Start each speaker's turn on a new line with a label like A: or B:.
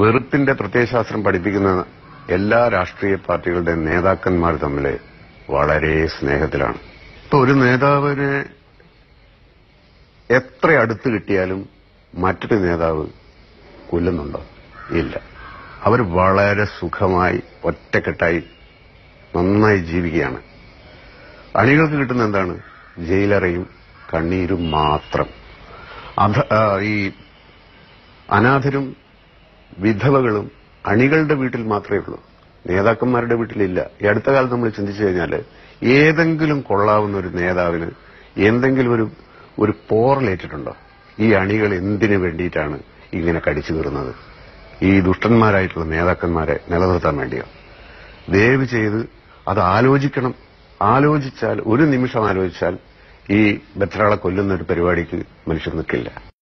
A: വെറുപ്പിന്റെ പ്രത്യയശാസ്ത്രം പഠിപ്പിക്കുന്ന എല്ലാ രാഷ്ട്രീയ പാർട്ടികളുടെ നേതാക്കന്മാർ തമ്മിൽ വളരെ സ്നേഹത്തിലാണ് ഇപ്പൊ ഒരു നേതാവിനെ എത്ര അടുത്ത് കിട്ടിയാലും മറ്റൊരു നേതാവ് കൊല്ലുന്നുണ്ടോ ഇല്ല അവർ വളരെ സുഖമായി ഒറ്റക്കെട്ടായി നന്നായി ജീവിക്കുകയാണ് അണികൾക്ക് കിട്ടുന്ന എന്താണ് ജയിലറയും കണ്ണീരും മാത്രം അധ ആ, ഈ അനാഥരും വിധവകളും അണികളുടെ വീട്ടിൽ മാത്രമേ ഉള്ളൂ നേതാക്കന്മാരുടെ വീട്ടിലില്ല ഈ അടുത്ത കാലത്ത് നമ്മൾ ചിന്തിച്ചു കഴിഞ്ഞാൽ ഏതെങ്കിലും കൊള്ളാവുന്ന ഒരു നേതാവിന് എന്തെങ്കിലും ഒരു ഒരു പോറലേറ്റിട്ടുണ്ടോ ഈ അണികൾ എന്തിനു വേണ്ടിയിട്ടാണ് ഇങ്ങനെ കടിച്ചു കീറുന്നത് ഈ ദുഷ്ടന്മാരായിട്ടുള്ള നേതാക്കന്മാരെ നിലനിർത്താൻ വേണ്ടിയോ ദയവ് ചെയ്ത് അത് ആലോചിക്കണം ആലോചിച്ചാൽ ഒരു നിമിഷം ആലോചിച്ചാൽ ഈ ബത്രാളെ കൊല്ലുന്ന ഒരു പരിപാടിക്ക് മനുഷ്യർ നിൽക്കില്ല